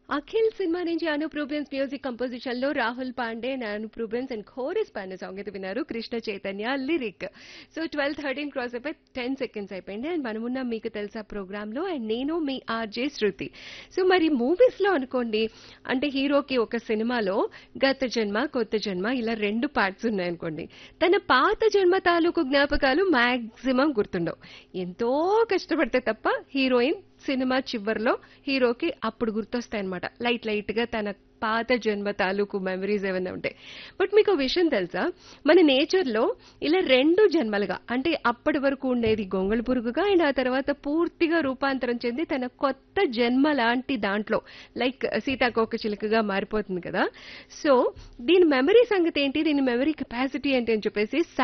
Akhil cinema నుంచి Anoop Rubens music composition లో Rahul Pandey and Anup Rubens and chorus Pandey song అయితే విన్నారు Krishna Chaitanya lyric so twelve thirteen cross అయిపోయి టెన్ సెకండ్స్ అయిపోయింది అండ్ మనమున్న మీకు తెలుసా ప్రోగ్రామ్ లో అండ్ నేను మీ ఆర్జే శృతి సో మరి మూవీస్ లో అనుకోండి అంటే హీరోకి ఒక సినిమాలో గత జన్మ కొత్త జన్మ ఇలా రెండు పార్ట్స్ ఉన్నాయనుకోండి తన పాత జన్మ తాలూకు జ్ఞాపకాలు మాక్సిమం గుర్తుండవు ఎంతో కష్టపడితే తప్ప హీరోయిన్ సినిమా చివర్లో హీరోకి అప్పుడు గుర్తొస్తాయన్నమాట లైట్ లైట్ గా తన పాత జన్మ తాలూకు మెమరీస్ ఏమైనా ఉంటాయి బట్ మీకు ఒక విషయం తెలుసా మన నేచర్ లో ఇలా రెండు జన్మలుగా అంటే అప్పటి వరకు ఉండేది గొంగళి పురుగుగా అండ్ ఆ తర్వాత పూర్తిగా రూపాంతరం చెంది తన కొత్త జన్మ లాంటి దాంట్లో లైక్ సీతాకోక చిలుకగా మారిపోతుంది కదా సో దీని మెమరీ సంగతి ఏంటి దీని మెమరీ కెపాసిటీ ఏంటి అని చెప్పేసి